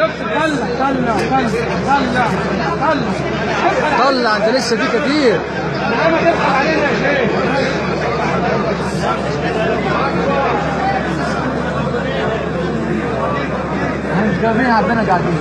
دكتور طلع طلع طلع طلع طلع طلع انت لسه في كتير لما تفتح علينا يا شيخ احنا فين عندنا قاعدين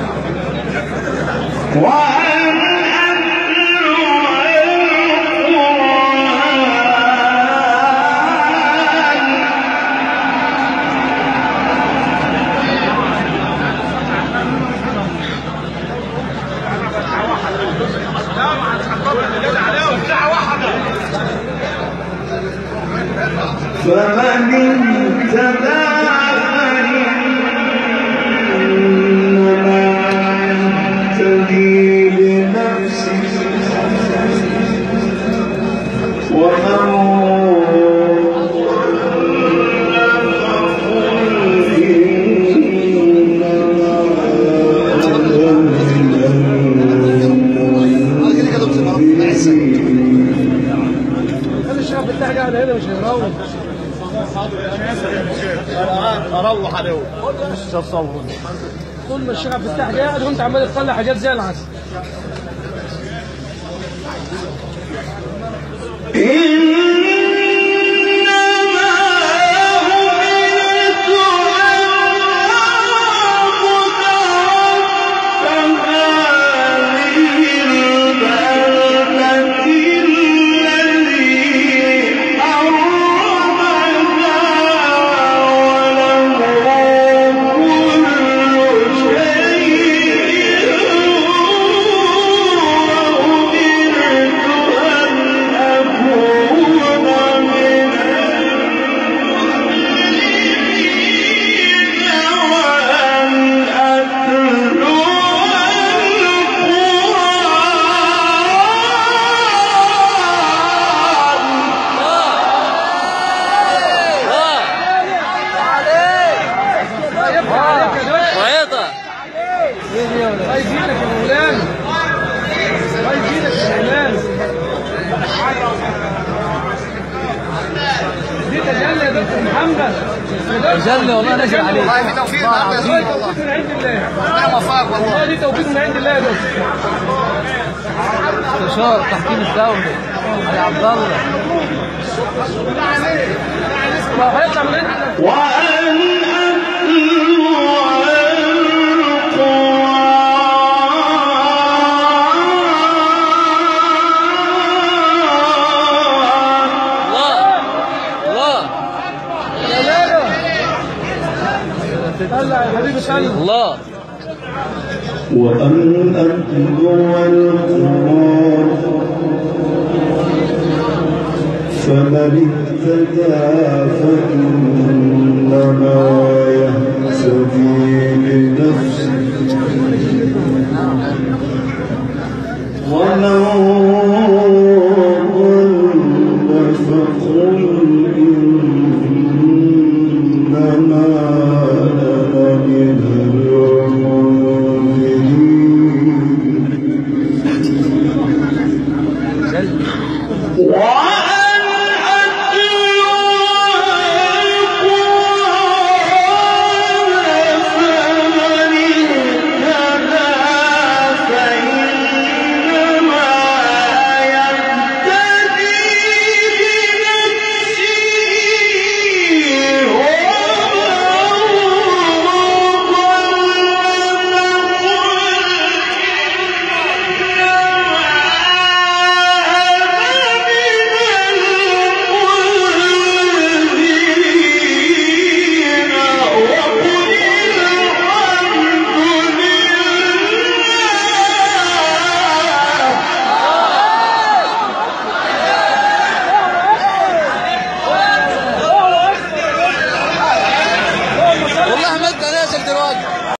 فمن اهتدى فإنما يهتدي لنفسه ومن خلي الشباب بتاعي قاعد هنا مش هيروح اروح عليه شوف صور طول ما الشغف بتاعك قاعد وانت عمال تطلع حاجات زي العسل وعيطة الله يزيدك يا مولانا الله يزيدك يا مولانا دي تجلى يا دكتور محمد جل والله نزل عليه والله في توفيق النهارده يا والله سيدي توفيق من عند الله والله وفاق والله والله دي توفيق من عند الله يا دكتور استشار تحكيم الدولة علي عبد الله ما هو هيطلع من عند وأن أتلو القرآن الله الله طلع يا حبيبي طلع الله وأن أتلو القرآن فمن اهتدى فإنما يهتدي لنفسه ومن ضل فقل إنما